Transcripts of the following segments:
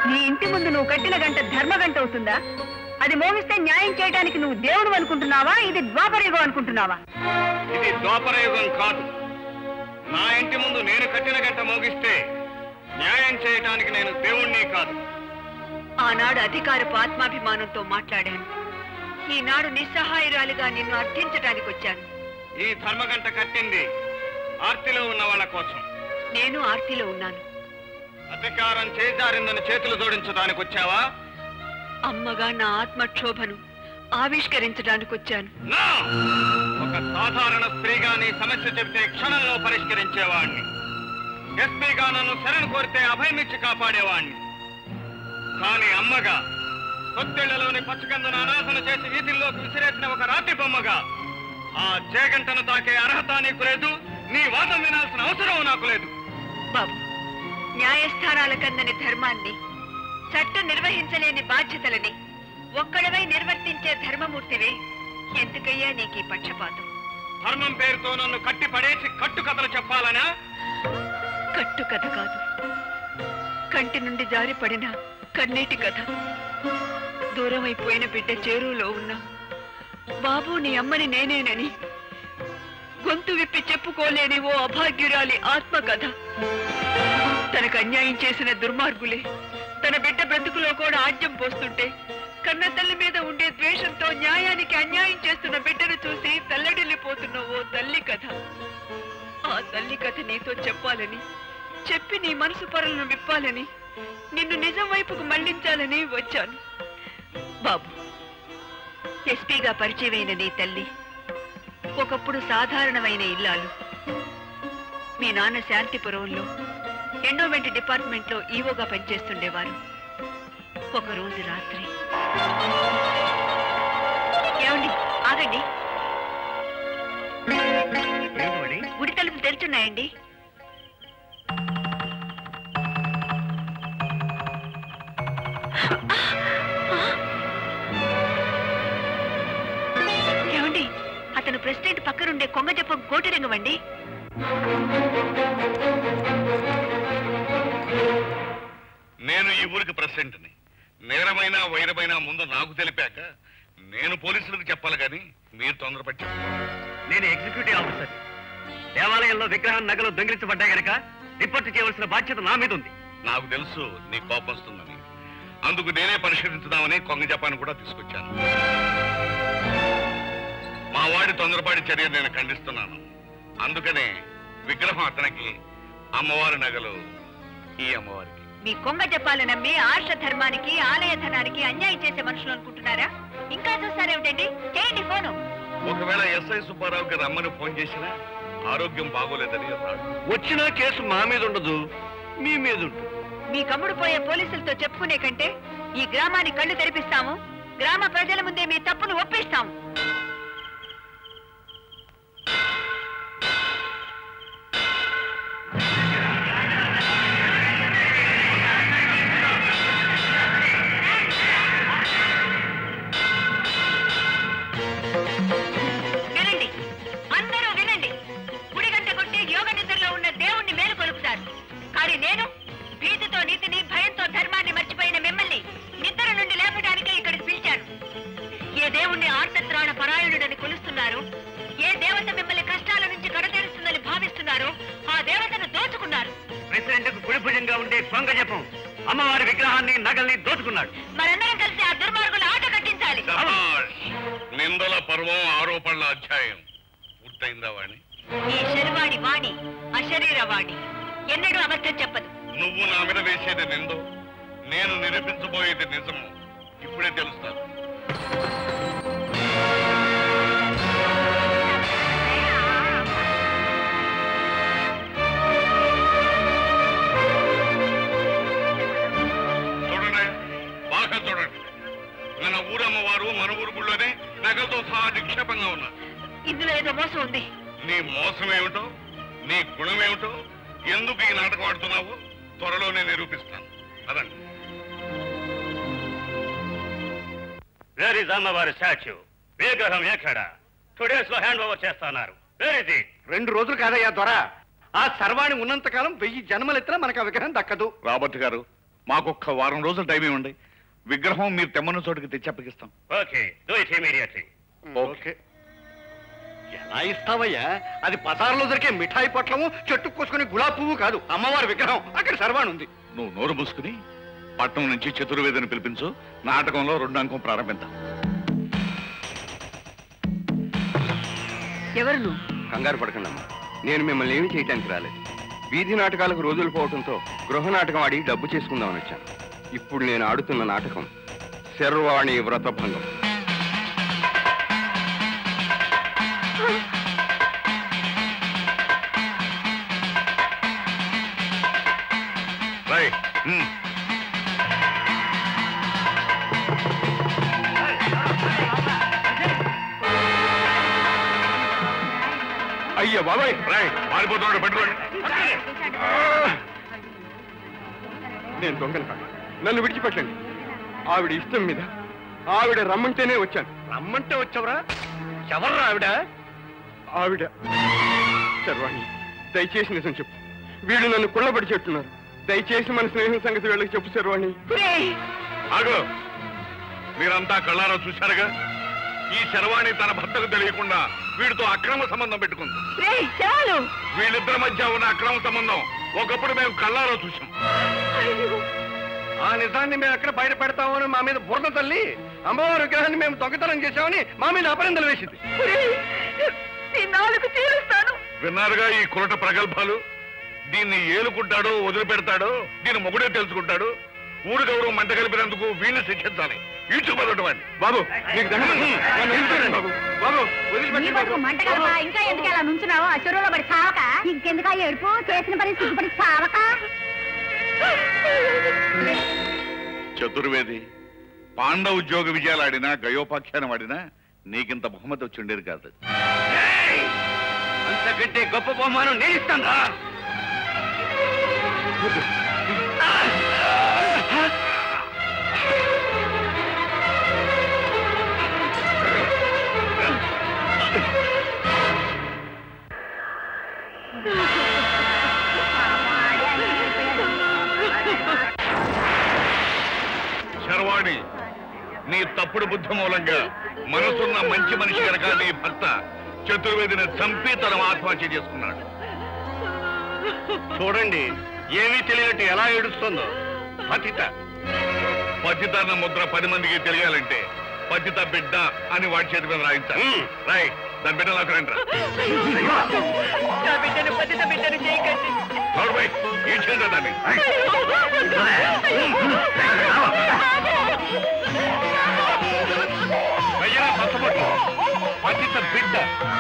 నీ ఇంటి ముందు నువ్వు కట్టిన గంట ధర్మ గంట అవుతుందా అది మోగిస్తే న్యాయం చేయడానికి నువ్వు దేవుడు అనుకుంటున్నావా ఇది ద్వాపరయుగం అనుకుంటున్నావా ఇది ద్వాపరయుగం కాదు నా ఇంటి ముందు నేను కట్టిన గంట మోగిస్తే న్యాయం చేయటానికి నేను దేవుణ్ణి కాదు ఆనాడు అధికారపు ఆత్మాభిమానంతో మాట్లాడాను ఈనాడు నిస్సహాయురాలిగా నిన్ను అర్థించడానికి వచ్చాను ఈ ధర్మగంట కట్టింది ఆర్తిలో ఉన్న వాళ్ళ కోసం నేను ఆర్తిలో ఉన్నాను అధికారం చేజారిందని చేతులు జోడించడానికి వచ్చావా అమ్మగా నా ఆత్మక్షోభను ఆవిష్కరించడానికి వచ్చాను నా! ఒక సాధారణ స్త్రీగా నీ సమస్య చెబితే క్షణంలో పరిష్కరించేవాణ్ణి ఎస్పీగా నన్ను శరణు కోరితే అభయమిచ్చి కాపాడేవాణ్ణి కానీ అమ్మగా కొత్తెళ్లలోని పచ్చగందును అనాథన చేసి వీధుల్లోకి విసిరేసిన ఒక రాతి బొమ్మగా ఆ చేగంటను తాకే అర్హత నీకు లేదు నీ వాదం వినాల్సిన అవసరం నాకు లేదు బాబు న్యాయస్థానాల కందని ధర్మాన్ని చట్టం నిర్వహించలేని బాధ్యతలని ఒక్కడవై నిర్వర్తించే ధర్మమూర్తివే ఎందుకయ్యా నీకు ఈ పక్షపాతం ధర్మం పేరుతో నన్ను కట్టి పడేసి కట్టు కథలు చెప్పాలనా కట్టు కథ కాదు కంటి నుండి జారిపడిన కన్నీటి కథ దూరమైపోయిన బిడ్డ చేరువలో ఉన్నా బాబు నీ అమ్మని నేనేనని గొంతు విప్పి చెప్పుకోలేని ఓ అభాగ్యురాలి ఆత్మ కథ తనకు అన్యాయం చేసిన దుర్మార్గులే తన బిడ్డ బ్రతుకులో కూడా ఆజ్యం పోస్తుంటే కన్న తల్లి మీద ఉండే ద్వేషంతో న్యాయానికి అన్యాయం చేస్తున్న బిడ్డను చూసి తల్లడిల్లిపోతున్న ఓ తల్లి కథ ఆ తల్లి కథ నీతో చెప్పాలని చెప్పి నీ మనసు పొరలను విప్పాలని నిన్ను నిజం వైపుకు మళ్లించాలని వచ్చాను బాబు ఎస్పీగా పరిచయమైన నీ తల్లి ఒకప్పుడు సాధారణమైన ఇల్లాలు మీ నాన్న శాంతిపురంలో ఎండోమెంట్ డిపార్ట్మెంట్లో ఈవోగా పనిచేస్తుండేవారు ఒక రోజు రాత్రి ఏమండి ఆగండి గుడి తలుపులు తెరుచున్నాయండి ఏమండి అతను ప్రెసిడెంట్ పక్కనుండే కొంగ చెప్ప కోటిరంగమండి నేను ఈ ఊరికి ప్రెసిడెంట్ని నేరమైన వైరమైన ముందు నాకు తెలిపాక నేను పోలీసులకు చెప్పాలి కానీ మీరు తొందరపడి చెప్పకూడదు. నేను ఎగ్జిక్యూటివ్ ఆఫీసర్ దేవాలయంలో విగ్రహం నగలు దొంగిలించబడ్డాయి గనక రిపోర్ట్ చేయవలసిన బాధ్యత నా మీద ఉంది నాకు తెలుసు నీ కోపం వస్తుందని అందుకు నేనే పరిశీలించుదామని కొంగ జపాన్ కూడా తీసుకొచ్చాను మా వాడి తొందరపాటి చర్య నేను ఖండిస్తున్నాను అందుకనే విగ్రహం అతనికి అమ్మవారి నగలు ఈ అమ్మవారికి మీ కొంగ చెప్పాలని నమ్మి ఆర్ష ధర్మానికి ఆలయ ధనానికి అన్యాయం చేసే మనుషులు అనుకుంటున్నారా ఇంకా చూస్తారేమిటండి చేయండి ఫోను ఒకవేళ ఎస్ఐ సుబ్బారావుకి రమ్మని ఫోన్ చేసినా ఆరోగ్యం బాగోలేదని రాడు వచ్చిన కేసు మా మీద ఉండదు మీ మీద ఉంటుంది మీ కమ్ముడు పోయే పోలీసులతో చెప్పుకునే కంటే ఈ గ్రామాన్ని కళ్ళు తెరిపిస్తాము గ్రామ ప్రజల ముందే మీ తప్పును ఒప్పిస్తాము వినండి అందరూ వినండి గుడి గంట కొట్టి యోగ నిద్రలో ఉన్న దేవుణ్ణి మేలు కొలుపుతారు కానీ నేను భీతితో నీతిని భయంతో ధర్మాన్ని మర్చిపోయిన మిమ్మల్ని నిద్ర నుండి లేపడానికే ఇక్కడికి పిలిచాను ఏ దేవుణ్ణి ఆర్తత్రాణ పరాయణుడని కొలుస్తున్నారు ఏ దేవత మిమ్మల్ని కష్టాల నుంచి కడతెరుస్తుందని భావిస్తున్నారో ఆ దేవతను దోచుకున్నారు ప్రెసిడెంట్ గుడి భుజంగా ఉండే కొంగ జపం అమ్మవారి విగ్రహాన్ని నగల్ని దోచుకున్నాడు మనందరం కలిసి ఆ దుర్మార్గుల ఆట కట్టించాలి శభాష్! నిందల పర్వం ఆరోపణల అధ్యాయం పూర్తయిందా వాణి ఈ శర్వాణి వాణి అశరీర వాణి ఎన్నడూ అబద్ధం చెప్పదు నువ్వు నా మీద వేసేది నిందో నేను నిరూపించబోయేది నిజము ఇప్పుడే తెలుస్తాను చూడండి బాగా చూడండి మన ఊరమ్మవారు మన ఊరు గుళ్ళోనే నగలతో సహా నిక్షేపంగా ఉన్నారు ఇందులో ఏదో మోసం ఉంది నీ మోసం ఏమిటో నీ గుణం ఏమిటో ఎందుకు ఈ నాటకం ఆడుతున్నావు త్వరలోనే నిరూపిస్తాను అదండి వేర్ ఇస్ అమ్మవారి స్టాచ్యూ విగ్రహం ఎక్కడ టూ డేస్ లో హ్యాండ్ ఓవర్ చేస్తున్నారు వేర్ ఇస్ ఇట్ రెండు రోజులు కాదయ్యా దొర ఆ సర్వాణి ఉన్నంత కాలం వెయ్యి జన్మలెత్తినా మనకు ఆ విగ్రహం దక్కదు రాబర్ట్ గారు మాకొక్క వారం రోజులు టైం ఇవ్వండి విగ్రహం మీరు తెమ్మన్న చోటుకి తెచ్చి అప్పగిస్తాం okay do it immediately okay ఎలా ఇస్తావయ్యా అది బజార్లో దొరికే మిఠాయి పొట్లము చెట్టు కోసుకుని గులాబీ పువ్వు కాదు అమ్మవారి విగ్రహం అక్కడ సర్వాణి ఉంది నువ్వు నోరు మూసుకుని పట్నం నుంచి చతుర్వేదిని పిలిపించు నాటకంలో రెండు అంకం ప్రారంభిద్దాం ఎవరు నువ్వు కంగారు పడకండి అమ్మా నేను మిమ్మల్ని ఏమీ చేయటానికి రాలేదు వీధి నాటకాలకు రోజులు పోవడంతో గృహ నాటకం ఆడి డబ్బు చేసుకుందామని వచ్చాను ఇప్పుడు నేను ఆడుతున్న నాటకం శర్వాణి వ్రతభంగం రైట్ అయ్యో బాబాయ్ రైట్ మారిపోతున్నాడు పెట్టుకోండి నేను దొంగను కాదు నన్ను విడిచిపెట్టండి ఆవిడ ఇష్టం మీద ఆవిడ రమ్మంటేనే వచ్చాను రమ్మంటే వచ్చావురా ఎవర్రా ఆవిడ ఆవిడ శర్వాణి దయచేసి నిజం చెప్పు వీళ్ళు నన్ను కుళ్ళబడి చెప్తున్నారు దయచేసి మన స్నేహం సంగతి వీళ్ళకి చెప్పు శర్వాణి ఆగు మీరంతా కళ్ళారా చూశారుగా ఈ శర్వాణి తన భర్తకు తెలియకుండా వీడితో అక్రమ సంబంధం పెట్టుకుంది చాలు వీళ్ళిద్దరి మధ్య ఉన్న అక్రమ సంబంధం ఒకప్పుడు మేము కళ్ళారా చూసాం ఆ నిజాన్ని మేము ఎక్కడ బయట పెడతామని మా మీద బురద తల్లి అమ్మవారి విగ్రహాన్ని మేము దొంగతనం చేశామని మా మీద అపరిందలు వేసింది నీ నాలుగు తీరుస్తాను విన్నారుగా ఈ కురట ప్రగల్భాలు దీన్ని ఏలుకుంటాడో వదిలిపెడతాడో దీని మొగుడే తెలుసుకుంటాడు ఊరు గౌరవం మంట కలిపినందుకు వీళ్ళు శిక్షించాలి ఈడ్చుకోవాలండి బాబు నీకు దండం పెడతాను. నన్ను వదిలిపెట్టండి బాబు బాబు నీ వదిలిపెట్టండి బతుకు బాబు మంట కదపా ఇంకా ఎందుకు అలా నుంచున్నావు ఆ చెరువులో పడి చావక ఇంకెందుక ఏడుపు చేసిన పని సిగ్గుపడి చావక చతుర్వేది పాండవ ఉద్యోగ విజయాలు ఆడినా గయోపాఖ్యానం ఆడినా నీకింత బహుమతి వచ్చి ఉండేది కాదు అంతకంటే గొప్ప బహుమానం నేను ఇస్తాను రా శర్వాణి నీ తప్పుడు బుద్ధి మూలంగా మనసున్న మంచి మనిషి కనుక నీ భర్త చతుర్వేదిని చంపి తన ఆత్మహత్య చేసుకున్నాడు చూడండి ఏమీ తెలియనట్టు ఎలా ఏడుస్తుందో పతిత పతిత అన్న ముద్ర పది మందికి తెలియాలంటే పతిత బిడ్డ అని వాడి చేతి మీద రాయించాలి రైట్ దాని బిడ్డ నాకు రండి నా బిడ్డను పతిత బిడ్డను చేయకండి ఈ చేత దాన్ని అయ్యా పచ్చబొట్టు పతిత బిడ్డ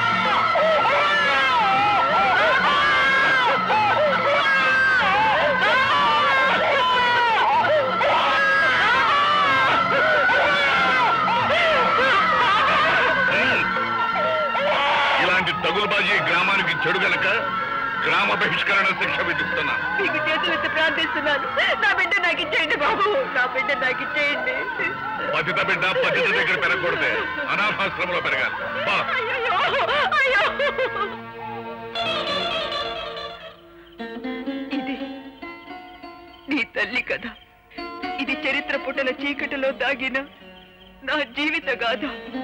ఇలాంటి తగులుబాజీ గ్రామానికి చెడు గనక గ్రామ బహిష్కరణ శిక్ష విధిస్తున్నాను మీకు చేతులెత్తి ప్రార్థిస్తున్నాను నా బిడ్డ నాకు ఇచ్చేయండి బాబు నా బిడ్డ నాకు ఇచ్చేయండి పతిత బిడ్డ పతిత దగ్గర పెరగకూడదే అనాథాశ్రమంలో పెరగాలి బా. అయ్యో అయ్యో ఇది నీ తల్లి కథ ఇది చరిత్ర పుటల చీకటిలో దాగిన నా జీవిత గాథ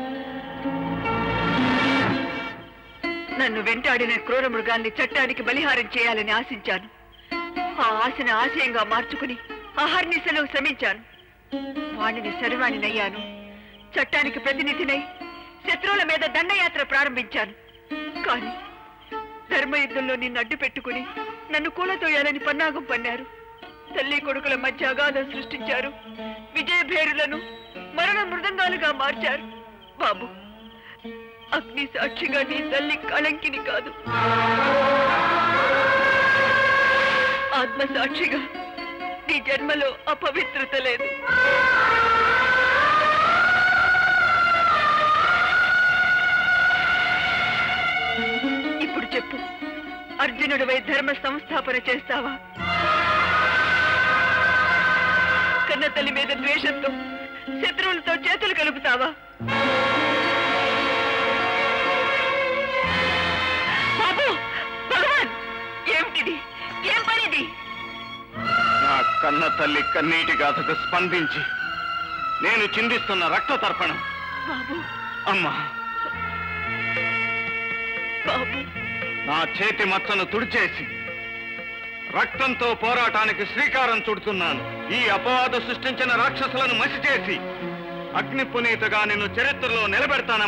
నన్ను వెంటాడిన క్రూర మృగాల్ని చట్టానికి బలిహారం చేయాలని ఆశించాను ఆ ఆశను ఆశయంగా మార్చుకుని అహర్నిశలో శ్రమించాను వాణిని శర్వాణినయ్యాను చట్టానికి ప్రతినిధినై శత్రువుల మీద దండయాత్ర ప్రారంభించాను కానీ ధర్మయుద్ధంలో నిన్ను అడ్డు పెట్టుకుని నన్ను కూలతోయాలని పన్నాగం పన్నారు తల్లి కొడుకుల మధ్య అగాధం సృష్టించారు విజయభేరులను మరణ మృదంగాలుగా మార్చారు బాబు అగ్ని సాక్షిగా నీ తల్లి కళంకిని కాదు ఆత్మ సాక్షిగా నీ జన్మలో అపవిత్రత లేదు ఇప్పుడు చెప్పు అర్జునుడివై ధర్మ సంస్థాపన చేస్తావా కన్న తల్లి మీద ద్వేషంతో శత్రువులతో చేతులు కలుపుతావా బాబు భగవాన్ ఏమిటిది ఏం పనిది నా కన్న తల్లి కన్నీటి గాథకు స్పందించి నేను చిందిస్తున్న రక్త తర్పణం బాబు అమ్మా బాబు నా చేతి మచ్చను తుడిచేసి రక్తంతో పోరాటానికి శ్రీకారం చుడుతున్నాను ఈ అపవాద సృష్టించిన రాక్షసులను మసి చేసి అగ్ని పునీతగా నిన్ను చరిత్రలో నిలబెడతాను